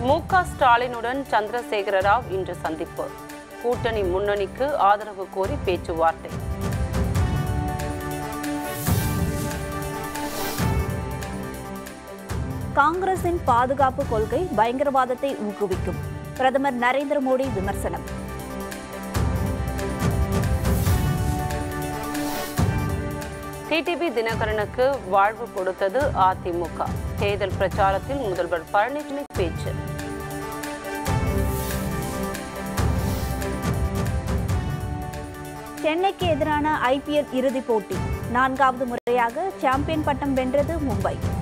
மு க ஸ்டாலினுடன் சந்திரசேகர ராவ் இன்று சந்திப்பு கூட்டணி முன்னணிக்கு ஆதரவு கோரி பேச்சுவார்த்தை காங்கிரசின் பாதுகாப்பு கொள்கை பயங்கரவாதத்தை ஊக்குவிக்கும் பிரதமர் நரேந்திர மோடி விமர்சனம் டிடிவி தினகரனுக்கு வாழ்வு கொடுத்தது அதிமுக தேர்தல் பிரச்சாரத்தில் முதல்வர் பழனிசாமி பேச்சு சென்னைக்கு எதிரான ஐபிஎல் இறுதிப் போட்டி நான்காவது முறையாக சாம்பியன் பட்டம் வென்றது மும்பை